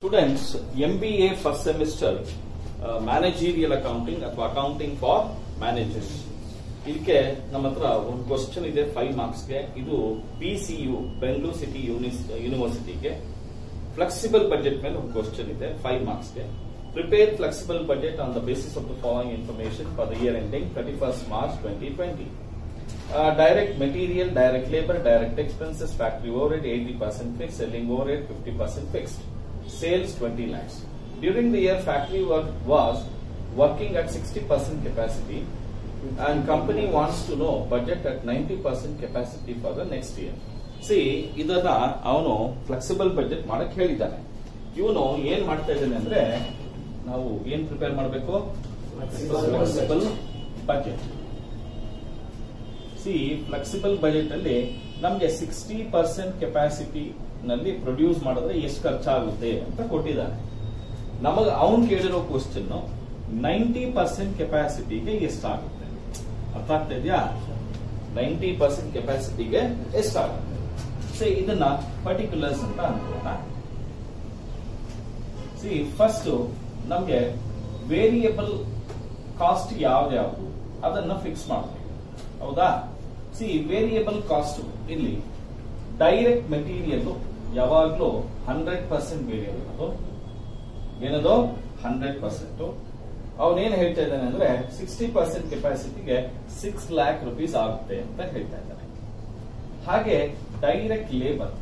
Students M B A first semester managerial accounting ಅಥವಾ accounting for managers ಇದಕ್ಕೆ ನಮ್ಮ ಹತ್ರ ಒಂದು ಕ್ವಶನ್ ಇದೆ ಫೈವ್ ಮಾರ್ಕ್ಸ್ಗೆ ಇದು P C U Bengaluru city ಯೂನಿವರ್ಸಿಟಿಗೆ ಫ್ಲೆಕ್ಸಿಬಲ್ ಬಜೆಟ್ ಮೇಲೆ ಒಂದು ಕ್ವಶನ್ ಇದೆ ಫೈವ್ ಮಾರ್ಕ್ಸ್ಗೆ prepare flexible budget on the basis of the following information for the year ending thirty first March twenty twenty Uh, direct material, direct labor, direct expenses, factory overhead 80% fixed, selling overhead 50% fixed. Sales 20 lakhs. During the year, factory work was working at 60% capacity and company wants to know budget at 90% capacity for the next year. See ಇದನ್ನ ಅವನು flexible budget ಮಾಡಕ್ ಹೇಳಿದ್ದಾನೆ ಇವನು ಏನ್ ಮಾಡ್ತಾ ಇದ್ದಾನೆ ಅಂದ್ರೆ ನಾವು ಏನ್ ಪ್ರಿಪೇರ್ ಮಾಡಬೇಕು flexible budget see flexible budget ಅಲ್ಲಿ ನಮ್ಗೆ ಸಿಕ್ಸ್ಟಿ ಪರ್ಸೆಂಟ್ ಕೆಪಾಸಿಟಿ ನಲ್ಲಿ ಪ್ರೊಡ್ಯೂಸ್ ಮಾಡಿದ್ರೆ ಎಷ್ಟು ಖರ್ಚಾಗುತ್ತೆ ಅಂತ ಕೊಟ್ಟಿದ್ದಾನೆ ನಮಗ ಅವನ್ ಕೇಳಿರೋ ಕ್ವಶನ್ ನೈಂಟಿ ಪರ್ಸೆಂಟ್ ಕೆಪಾಸಿಟಿಗೆ ಎಷ್ಟಾಗುತ್ತೆ ಅರ್ಥ ಆಗ್ತಾ ಇದೆಯಾ ನೈಂಟಿ ಪರ್ಸೆಂಟ್ ಕೆಪಾಸಿಟಿಗೆ ಎಷ್ಟಾಗುತ್ತೆ ಸೊ ಇದನ್ನ ಪರ್ಟಿಕ್ಯುಲರ್ಸ್ ಅಂತ ಅನ್ಕೋಣ ಸಿ ಫಸ್ಟ್ ನಮ್ಗೆ ವೇರಿಯಬಲ್ ಕಾಸ್ಟ್ ಯಾವ್ದ್ಯಾವ್ದು ಅದನ್ನ ಫಿಕ್ಸ್ ಮಾಡಬೇಕು ಹೌದಾ ಸಿ ವೇರಿಯಬಲ್ ಕಾಸ್ಟ್ ಇಲ್ಲಿ ಡೈರೆಕ್ಟ್ ಮೆಟೀರಿಯಲ್ ಯಾವಾಗ್ಲೂ ಹಂಡ್ರೆಡ್ ಪರ್ಸೆಂಟ್ ವೇರಿಯಬಲ್ ಅದು ಏನದು ಹಂಡ್ರೆಡ್ ಪರ್ಸೆಂಟ್ ಅವನೇನ್ ಹೇಳ್ತಾ ಇದ್ದಾನೆ ಅಂದ್ರೆ ಸಿಕ್ಸ್ಟಿ ಪರ್ಸೆಂಟ್ ಕೆಪಾಸಿಟಿಗೆ ಸಿಕ್ಸ್ ಲ್ಯಾಕ್ ರುಪೀಸ್ ಆಗುತ್ತೆ ಅಂತ ಹೇಳ್ತಾ ಇದ್ದಾನೆ ಹಾಗೆ direct labour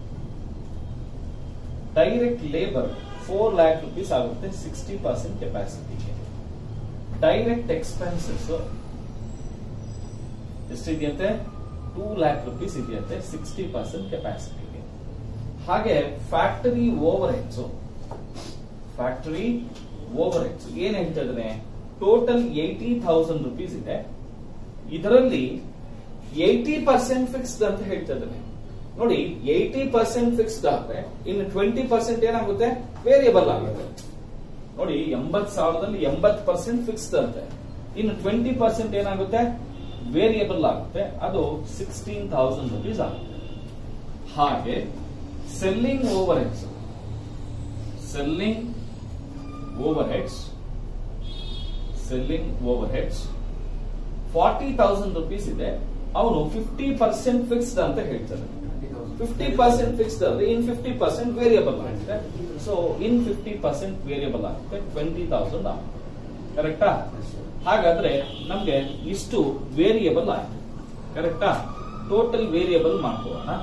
direct labour four lakh rupees ಆಗುತ್ತೆ ಸಿಕ್ಸ್ಟಿ ಪರ್ಸೆಂಟ್ ಕೆಪಾಸಿಟಿಗೆ ಡೈರೆಕ್ಟ್ ಎಕ್ಸ್ಪೆನ್ಸಸ್ ಎಷ್ಟಿದೆಯಂತೆ ಟೂ ಲ್ಯಾಕ್ ರುಪೀಸ್ ಇದೆಯಂತೆ ಸಿಕ್ಸ್ಟಿ ಪರ್ಸೆಂಟ್ ಕೆಪಾಸಿಟಿಗೆ ಹಾಗೆ factory overheads factory overheads ಏನ್ ಹೇಳ್ತಾ ಇದ್ದಾನೆ ಟೋಟಲ್ ಏಯ್ಟಿ ಥೌಸಂಡ್ ರುಪೀಸ್ ಇದೆ ಇದರಲ್ಲಿ ಏಯ್ಟಿ ಪರ್ಸೆಂಟ್ ಫಿಕ್ಸ್ಡ್ ಅಂತ ಹೇಳ್ತಾ ಇದ್ದಾನೆ ನೋಡಿ ಏಯ್ಟಿ ಪರ್ಸೆಂಟ್ ಫಿಕ್ಸ್ಡ್ ಆದ್ರೆ ಇನ್ನು ಟ್ವೆಂಟಿ ಪರ್ಸೆಂಟ್ ಏನಾಗುತ್ತೆ ವೇರಿಯಬಲ್ ಆಗುತ್ತೆ ನೋಡಿ ಎಂಬತ್ ಸಾವಿರದಲ್ಲಿ ಎಂಬತ್ ಪರ್ಸೆಂಟ್ ಫಿಕ್ಸ್ಡ್ ಅಂತೆ ಇನ್ನು ಟ್ವೆಂಟಿ ಪರ್ಸೆಂಟ್ ಏನಾಗುತ್ತೆ ವೇರಿಯಬಲ್ ಆಗುತ್ತೆ ಅದು ಸಿಕ್ಸ್ಟೀನ್ ಥೌಸಂಡ್ ರುಪೀಸ್ ಆಗುತ್ತೆ ಹಾಗೆ selling overheads selling overheads selling overheads forty thousand rupees ಇದೆ ಅವನು ಫಿಫ್ಟಿ ಪರ್ಸೆಂಟ್ ಫಿಕ್ಸ್ಡ್ ಅಂತ ಹೇಳ್ತಾರೆ ಫಿಫ್ಟಿ ಪರ್ಸೆಂಟ್ ಫಿಕ್ಸ್ಡ್ ಅಂದ್ರೆ ಇನ್ ಫಿಫ್ಟಿ ಪರ್ಸೆಂಟ್ ವೇರಿಯಬಲ್ ಆಗುತ್ತೆ ಸೊ ಇನ್ ಫಿಫ್ಟಿ ಪರ್ಸೆಂಟ್ ವೇರಿಯಬಲ್ ಆಗುತ್ತೆ ಟ್ವೆಂಟಿ ತೌಸಂಡ್ ಆಗುತ್ತೆ ಕರೆಕ್ಟಾ ಹಾಗಾದ್ರೆ ನಮ್ಗೆ ಇಷ್ಟು ವೇರಿಯಬಲ್ ಆಯ್ತು ಕರೆಕ್ಟಾ ಟೋಟಲ್ ವೇರಿಯಬಲ್ ಮಾಡ್ಕೋಣ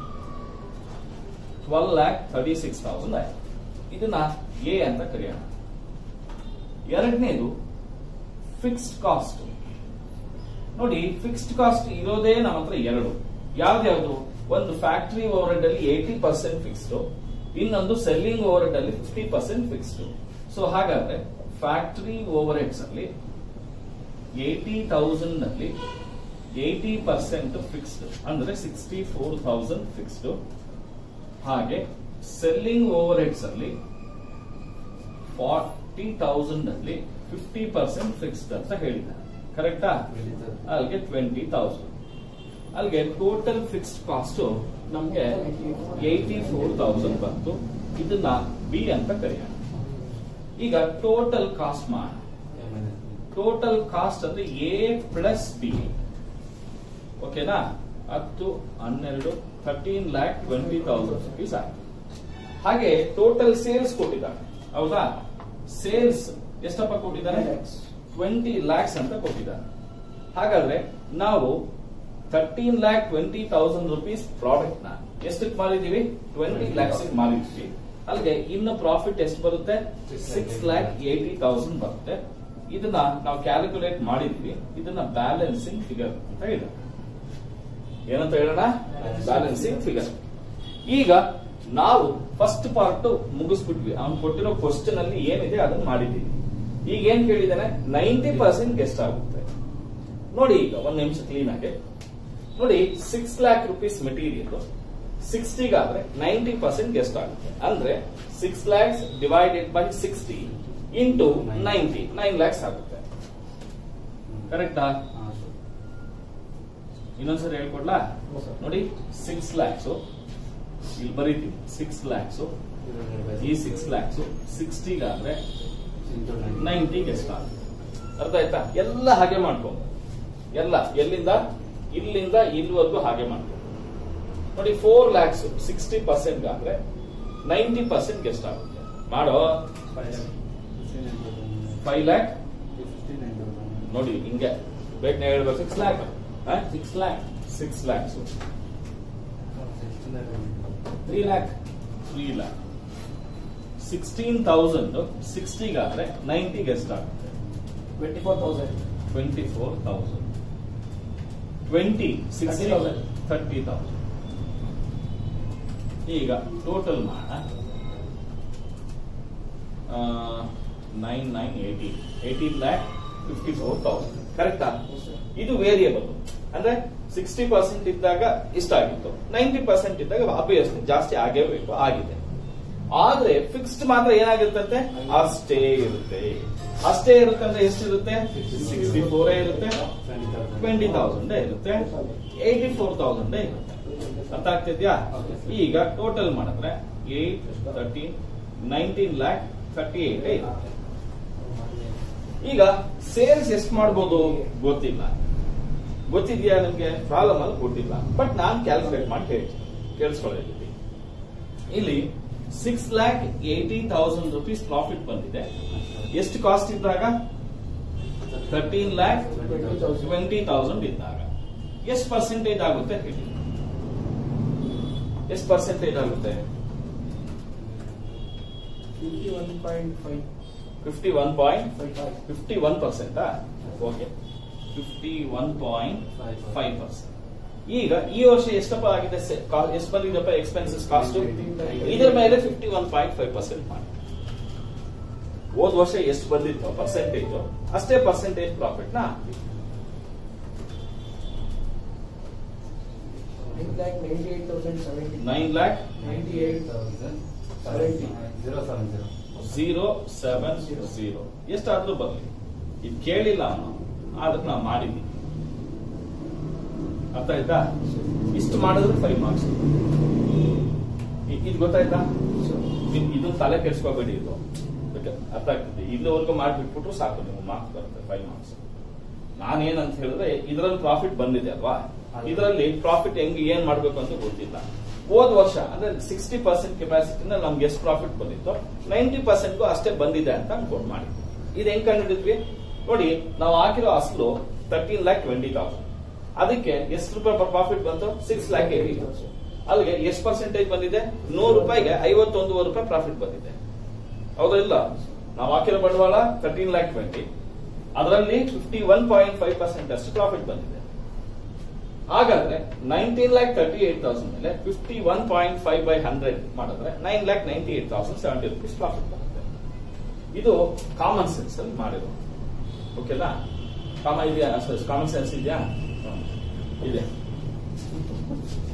twelve lakh thirty six thousand ಆಯ್ತು ಇದನ್ನ ಎ ಅಂತ ಕರೆಯೋಣ ಎರಡನೇದು ಫಿಕ್ಸ್ಡ್ ಕಾಸ್ಟ್ ನೋಡಿ ಫಿಕ್ಸ್ಡ್ ಕಾಸ್ಟ್ ಇರೋದೇ ನಮ್ಮ ಹತ್ರ ಎರಡು ಯಾವ್ದ್ಯಾವ್ದು ಒಂದು ಫ್ಯಾಕ್ಟರಿ ಓವರ್ ಹೆಡ್ ಅಲ್ಲಿ ಏಟಿ ಪರ್ಸೆಂಟ್ ಫಿಕ್ಸ್ಡ್ ಇನ್ನೊಂದು ಸೆಲ್ಲಿಂಗ್ ಓವರ್ ಹೆಡ್ ಅಲ್ಲಿ ಫಿಫ್ಟಿ ಪರ್ಸೆಂಟ್ ಫಿಕ್ಸ್ಡ್ ಸೊ ಹಾಗಾದ್ರೆ ಫ್ಯಾಕ್ಟರಿ ಓವರ್ ಹೆಡ್ಸ್ ಅಲ್ಲಿ ಏಟಿ ತೌಸಂಡ್ ನಲ್ಲಿ ಏಟಿ ಪರ್ಸೆಂಟ್ ಫಿಕ್ಸ್ಡ್ ಅಂದ್ರೆ ಸಿಕ್ಸ್ಟಿ ಫೋರ್ ತೌಸಂಡ್ ಫಿಕ್ಸ್ಡ್ ಹಾಗೆ ಸೆಲ್ಲಿಂಗ್ ಓವರ್ ಹೆಡ್ಸ್ ಅಲ್ಲಿ ಫಾರ್ಟಿ ತೌಸಂಡ್ ಅಲ್ಲಿ ಫಿಫ್ಟಿ ಪರ್ಸೆಂಟ್ ಫಿಕ್ಸ್ಡ್ ಅಂತ ಹೇಳಿದ್ದಾರೆ ಕರೆಕ್ಟಾ ಅಲ್ಲಿಗೆ ಟ್ವೆಂಟಿ ತೌಸಂಡ್ ಅಲ್ಲಿಗೆ ಟೋಟಲ್ ಫಿಕ್ಸ್ಡ್ ಕಾಸ್ಟ್ ನಮ್ಗೆ ಏಯ್ಟಿ ಫೋರ್ ತೌಸಂಡ್ ಬಂತು ಇದನ್ನ ಬಿ ಅಂತ ಕರೆಯೋಣ ಈಗ ಟೋಟಲ್ ಕಾಸ್ಟ್ ಮಾಡ ಟೋಟಲ್ ಕಾಸ್ಟ್ ಅಂದ್ರೆ ಎ ಪ್ಲಸ್ ಬಿ ಓಕೆನಾ ಹತ್ತು ಹನ್ನೆರಡು thirteen lakh twenty thousand rupees ಆಯ್ತು ಹಾಗೆ ಟೋಟಲ್ ಸೇಲ್ಸ್ ಕೊಟ್ಟಿದ್ದಾನೆ ಹೌದಾ ಸೇಲ್ಸ್ ಎಷ್ಟಪ್ಪ ಕೊಟ್ಟಿದ್ದಾನೆ ಟ್ವೆಂಟಿ ಲ್ಯಾಕ್ಸ್ ಅಂತ ಕೊಟ್ಟಿದ್ದಾನೆ ಹಾಗಾದ್ರೆ ನಾವು thirteen lakh twenty thousand rupees product ನ ಎಷ್ಟಕ್ಕೆ ಮಾರಿದೀವಿ ಟ್ವೆಂಟಿ ಲ್ಯಾಕ್ಸ್ ಮಾರಿದ್ವಿ ಅಲ್ಲಿಗೆ ಇನ್ನು ಪ್ರಾಫಿಟ್ ಎಷ್ಟು ಬರುತ್ತೆ ಸಿಕ್ಸ್ ಲ್ಯಾಕ್ ಏಟಿ ತೌಸಂಡ್ ಬರುತ್ತೆ ಇದನ್ನ ನಾವು ಕ್ಯಾಲ್ಕುಲೇಟ್ ಮಾಡಿದ್ವಿ ಇದನ್ನ ಬ್ಯಾಲೆನ್ಸಿಂಗ್ ಫಿಗರ್ ಅಂತ ಹೇಳ ಏನಂತ ಹೇಳೋಣ ಬ್ಯಾಲೆನ್ಸಿಂಗ್ ಫಿಗರ್ ಈಗ ನಾವು ಫಸ್ಟ್ ಪಾರ್ಟ್ ಮುಗಿಸ್ಬಿಟ್ವಿ ಅವ್ನು ಕೊಟ್ಟಿರೋ ಕ್ವಶನ್ ಅಲ್ಲಿ ಏನಿದೆ ಅದನ್ನ ಮಾಡಿದ್ದೀವಿ ಈಗ ಏನ್ ಕೇಳಿದಾನೆ ನೈಂಟಿ ಪರ್ಸೆಂಟ್ ಎಷ್ಟಾಗುತ್ತೆ ನೋಡಿ ಈಗ ಒಂದ್ ನಿಮಿಷ ಕ್ಲೀನ್ ಆಗಿ ನೋಡಿ ಸಿಕ್ಸ್ ಲ್ಯಾಕ್ ರುಪೀಸ್ ಮೆಟೀರಿಯಲ್ ಸಿಕ್ಸ್ಟಿಗಾದ್ರೆ ನೈಂಟಿ ಪರ್ಸೆಂಟ್ ಎಷ್ಟಾಗುತ್ತೆ ಅಂದ್ರೆ six lakhs divided by sixty into ninety nine lakhs ಆಗುತ್ತೆ ಕರೆಕ್ಟಾ ಇನ್ನೊಂದ್ಸರಿ ಹೇಳ್ಕೊಡ್ಲಾ ನೋಡಿ ಸಿಕ್ಸ್ ಲ್ಯಾಕ್ಸ್ ಇಲ್ಲಿ ಬರೀತೀವಿ ಸಿಕ್ಸ್ ಲ್ಯಾಕ್ಸ್ ಈ ಸಿಕ್ಸ್ ಲ್ಯಾಕ್ಸ್ ಸಿಕ್ಸ್ಟಿಗಾದ್ರೆ ನೈಂಟಿಗೆ ಎಷ್ಟಾಗುತ್ತೆ ಅರ್ಥ ಆಯ್ತಾ ಎಲ್ಲ ಹಾಗೆ ಮಾಡ್ಕೊ ಎಲ್ಲ ಎಲ್ಲಿಂದ ಇಲ್ಲಿಂದ ಇಲ್ಲಿವರೆಗೂ ಹಾಗೆ ಮಾಡ್ಕೊ ನೋಡಿ ಫೋರ್ ಲ್ಯಾಕ್ಸ್ ಸಿಕ್ಸ್ಟಿ ಪರ್ಸೆಂಟ್ ಆದ್ರೆ ನೈಂಟಿ ಪರ್ಸೆಂಟ್ ಎಷ್ಟಾಗುತ್ತೆ ಮಾಡೋ ಫೈವ್ ಲ್ಯಾಕ್ ನೋಡಿ ಹಿಂಗೆ ಬೇಗನೆ ಹೇಳ್ಬೇಕು six lakh six lakh six lakhs three lakh three lakh sixteen thousand ಸಿಕ್ಸ್ಟಿಗಾದ್ರೆ ನೈಂಟಿಗೆ ಎಷ್ಟಾಗುತ್ತೆ twenty four thousand twenty four thousand twenty sixty 30,000. Thirty thousand ಈಗ ಟೋಟಲ್ ಮಾಡ nine nine eighteen eighteen lakh fifty four thousand ಕರೆಕ್ಟಾ ಇದು ವೇರಿಯಬಲ್ ಅಂದ್ರೆ ಸಿಕ್ಸ್ಟಿ ಪರ್ಸೆಂಟ್ ಇದ್ದಾಗ ಇಷ್ಟಾಗಿತ್ತು ನೈಂಟಿ ಪರ್ಸೆಂಟ್ ಇದ್ದಾಗ ಅಬ್ವಿಯಸ್ಲಿ ಜಾಸ್ತಿ ಆಗೇ ಬೇಕು ಆಗಿದೆ ಆದ್ರೆ ಫಿಕ್ಸ್ಡ್ ಮಾತ್ರ ಏನಾಗಿರುತ್ತೆ ಅಷ್ಟೇ ಇರುತ್ತೆ ಅಷ್ಟೇ ಇರುತ್ತೆ ಅಂದ್ರೆ ಎಷ್ಟಿರುತ್ತೆ ಸಿಕ್ಸ್ಟಿ ಫೋರೇ ಇರುತ್ತೆ ಟ್ವೆಂಟಿ ತೌಸಂಡ್ ಇರುತ್ತೆ ಏಯ್ಟಿ ಫೋರ್ ತೌಸಂಡ್ ಇರುತ್ತೆ ಅರ್ಥ ಆಗ್ತಿದ್ಯಾ ಈಗ ಟೋಟಲ್ ಮಾಡಿದ್ರೆ eight thirteen nineteen lakh thirty eight ಇರುತ್ತೆ ಈಗ ಸೇಲ್ಸ್ ಎಷ್ಟು ಮಾಡ್ಬೋದು ಗೊತ್ತಿಲ್ಲ ಗೊತ್ತಿದ್ಯಾ ನಿಮ್ಗೆ ಪ್ರಾಬ್ಲಮ್ ಅಲ್ಲಿ ಗೊತ್ತಿಲ್ಲ ಬಟ್ ನಾನ್ ಕ್ಯಾಲ್ಕುಲೇಟ್ ಮಾಡಿ ಹೇಳ್ತೀನಿ ಕೇಳಿಸ್ಕೊಳ್ಳಿ ಇಲ್ಲಿ six lakh eighty thousand rupees profit ಬಂದಿದೆ ಎಷ್ಟು ಕಾಸ್ಟ್ ಇದ್ದಾಗ ಥರ್ಟೀನ್ ಲ್ಯಾಕ್ ಟ್ವೆಂಟಿ ತೌಸಂಡ್ ಇದ್ದಾಗ ಎಷ್ಟು ಪರ್ಸೆಂಟೇಜ್ ಆಗುತ್ತೆ ಹೇಳಿ ಎಷ್ಟು ಪರ್ಸೆಂಟೇಜ್ ಆಗುತ್ತೆ fifty one point five fifty one point five five fifty one ಪರ್ಸೆಂಟಾ okay fifty one point five percent ಈಗ ಈ ವರ್ಷ ಎಷ್ಟಪ್ಪ ಆಗಿದೆ ಸೆ- ಕಾ- ಎಷ್ಟು ಬಂದಿದೆಪ್ಪ ಎಕ್ಸ್ಪೆನ್ಸಸ್ ಕಾಸ್ಟ್ ಇದರ ಮೇಲೆ fifty one point five percent ಮಾಡಿ ಹೋದ್ ವರ್ಷ ಎಷ್ಟು ಬಂದಿತ್ತು ಪರ್ಸೆಂಟೇಜ್ ಅಷ್ಟೇ ಪರ್ಸೆಂಟೇಜ್ ಪ್ರಾಫಿಟ್ ನ ಹಾಕ್ತೀವಿ nine lakh ninety eight thousand seventy nine lakh ninety eight seventy zero seven zero ಎಷ್ಟಾದ್ರೂ ಬರಲಿ ಇದು ಕೇಳಿಲ್ಲ ಅವನು ಆದ್ರೆ ನಾವು ಮಾಡಿದ್ವಿ ಅರ್ಥ ಆಯ್ತಾ ಇಷ್ಟು ಮಾಡಿದ್ರೆ ಫೈವ್ ಮಾರ್ಕ್ಸ್ ಇದು ಗೊತ್ತಾಯ್ತಾ ಇದ್- ಇದು ತಲೆ ಕೆಡ್ಸ್ಕೋಬೇಡಿ ಇದು ಬೇಕಾ- ಅರ್ಥ ಆಗ್ತದೆ ಇಲ್ಲಿವರೆಗೂ ಮಾಡ್ಬಿಟ್ಬಿಟ್ರು ಸಾಕು ನೀವು ಮಾರ್ಕ್ಸ್ ಬರುತ್ತೆ ಫೈವ್ ಮಾರ್ಕ್ಸ್ ನಾನೇನಂತ ಹೇಳಿದ್ರೆ ಇದರಲ್ಲಿ ಪ್ರಾಫಿಟ್ ಬಂದಿದೆ ಅಲ್ವಾ ಇದರಲ್ಲಿ ಪ್ರಾಫಿಟ್ ಹೆಂಗ್ ಏನ್ ಮಾಡ್ಬೇಕು ಅಂತ ಗೊತ್ತಿಲ್ಲ ಹೋದ್ ವರ್ಷ ಅಂದ್ರೆ ಸಿಕ್ಸ್ಟಿ ಪರ್ಸೆಂಟ್ ಕೆಪಾಸಿಟಿನ ನಮ್ಗೆ ಎಷ್ಟು ಪ್ರಾಫಿಟ್ ಬಂದಿತ್ತು ನೈಂಟಿ ಪರ್ಸೆಂಟ್ಗೂ ಅಷ್ಟೇ ಬಂದಿದೆ ಅಂತ ಅನ್ಕೊಂಡು ಮಾಡಿದ್ವಿ ಇದು ಹೆಂಗ್ ಕಂಡಿಡಿದ್ವಿ ನೋಡಿ ನಾವು ಹಾಕಿರೋ ಅಸಲು ತರ್ಟೀನ್ ಲ್ಯಾಕ್ ಟ್ವೆಂಟಿ ತೌಸಂಡ್ ಅದಕ್ಕೆ ಎಷ್ಟು ರೂಪಾಯಿ ಪ್ರಾಫಿಟ್ ಬಂತು ಸಿಕ್ಸ್ ಲ್ಯಾಕ್ ಏಯ್ಟಿ ಅಲ್ಲಿಗೆ ಎಷ್ಟು ಪರ್ಸೆಂಟೇಜ್ ಬಂದಿದೆ ನೂರು ರೂಪಾಯಿಗೆ ಐವತ್ತೊಂದುವರೆ ರೂಪಾಯಿ ಪ್ರಾಫಿಟ್ ಬಂದಿದೆ ಹೌದಾ ಇಲ್ಲ ನಾವು ಹಾಕಿರೋ ಬಂಡವಾಳ ತರ್ಟೀನ್ ಲ್ಯಾಕ್ ಟ್ವೆಂಟಿ ಅದರಲ್ಲಿ fifty one point five percent ಅಷ್ಟು ಪ್ರಾಫಿಟ್ ಬಂದಿದೆ ಹಾಗಾದ್ರೆ nineteen lakh thirty eight thousand ಮೇಲೆ fifty one point five by hundred ಮಾಡಿದ್ರೆ nine lakh ninety eight thousand seventy rupees profit ಬರುತ್ತೆ ಇದು ಕಾಮನ್ ಸೆನ್ಸ್ ಅಲ್ಲಿ ಮಾಡಿರೋ ಓಕೆನಾ ಕಾಮ ಇದೆಯಾ ಕಾಮನ್ ಸೆನ್ಸ್ ಇದೆಯಾ ಇದೆ